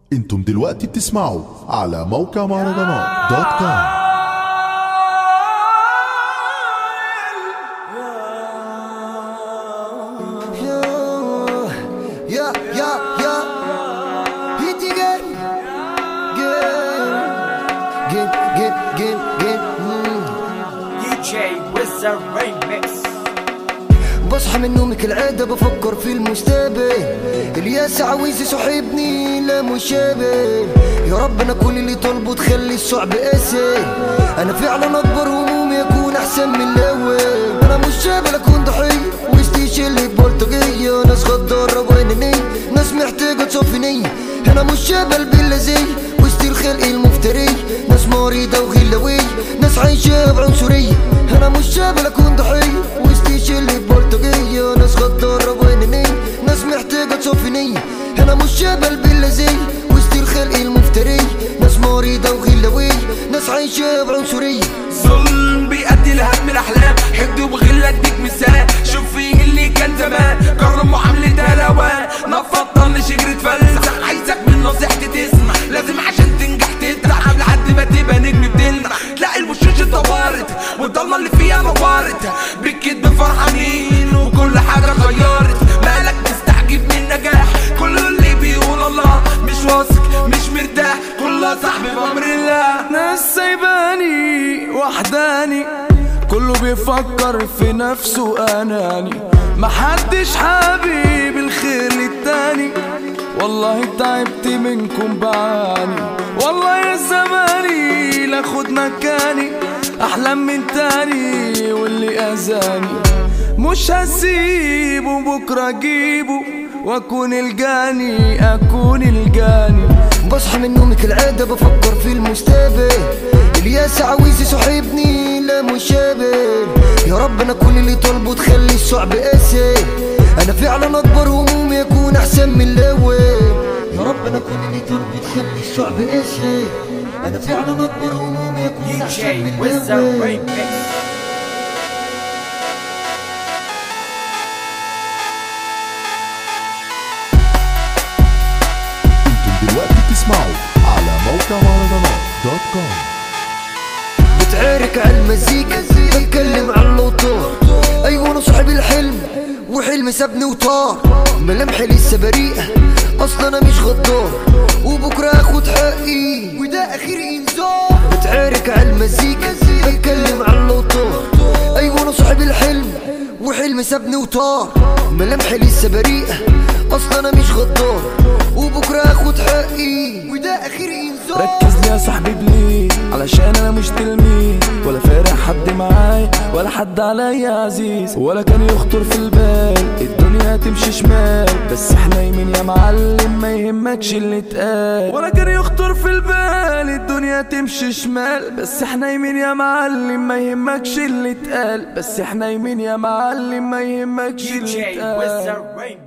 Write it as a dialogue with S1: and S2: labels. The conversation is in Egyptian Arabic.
S1: انتم دلوقتي بتسمعوا على موقع مهرجانات دوت كوم
S2: Yeah, yeah, yeah. Hit again. Again. Again, again, again, again.
S3: DJ Wizard Remix
S2: بصحى من نومي كالعادة بفكر في المستقبل الياس عاوز يصاحبني لا مشابه يا رب انا كل اللي طالبه تخلي الصعب اسهل انا فعلا اكبر همومي يكون احسن من الاول انا مش شابل اكون ضحية وسطي شلة بلطجية ناس غدارة وانانية ناس محتاجة تصفي نية انا مش شابل باللذية وسط الخلق المفترية ناس مريضة وغلوية ناس عايشة بعنصرية انا مش شابل اكون ضحية وسطي شلة بلطجية ناس غدارة وانانية ناس محتاجة تصفي نية انا مش شابل باللذية وسط الخلق المفترية ناس مريضة وغلوية ناس عايشة بعنصرية
S4: ظلم بيأدي لهدم الأحلام حقد وغل اديك مثال شوف فيه اللي كان زمان جرب معاملة هلوان نفضل لشجرة فلسع عايزك من نصيحتي تسمع لازم عشان تنجح تتعب لحد ما تبقى نجم بتلمع تلاقي الوشوش اتطورت والضلمة اللي فيها نورت بالكدب فرحانين وكل حاجة اتغيرت مالك مستعجب من النجاح كل اللي بيقول الله مش واثق مش مرتاح كلها صاحبي بأمر الله
S5: ناس سايباني وحداني كله بيفكر في نفسه اناني محدش حبيب الخير للتاني والله تعبت منكم بعاني والله يا زماني لاخد مكاني احلم من تاني واللي اذاني مش هسيبه بكره اجيبه واكون الجاني اكون الجاني
S2: بصحى من نومي كالعادة بفكر في المستقبل الياس عاوز يصاحبني لا مشابه يا رب انا كل اللي طالبه تخلي الصعب اسهل انا فعلا اكبر همومي يكون احسن من الاول يا رب انا كل اللي طالبه تخلي الصعب اسهل انا فعلا اكبر همومي يكون احسن
S3: DJ
S2: من
S3: Wizard
S2: الاول
S3: Remix
S1: انتم دلوقتي بتسمعوا على موقع مهرجانات دوت كوم
S2: بتعارك على المزيكا بتكلم عن الاوتار ايوه انا صاحب الحلم وحلمي سابني وطار ملامحي لسه بريئة اصلا انا مش غدار وبكره اخد حقي وده اخر انذار بتعارك على المزيكا بتكلم عن الاوتار ايوه انا صاحب الحلم وحلمي سابني وطار ملامحي لسه بريئة اصلا انا مش غدار وبكره اخد حقي وده اخر انذار
S5: ركز لي يا صاحبي بليه علشان انا مش تلميذ ولا فارق حد معاي ولا حد عليا عزيز ولا كان يخطر في البال الدنيا تمشي شمال بس احنا يمين يا معلم ما يهمكش اللي اتقال ولا كان يخطر في البال الدنيا تمشي شمال بس احنا يمين يا معلم ما يهمكش اللي اتقال بس احنا يمين يا معلم ما يهمكش اللي
S3: DJ
S5: اتقال
S3: Wizard Remix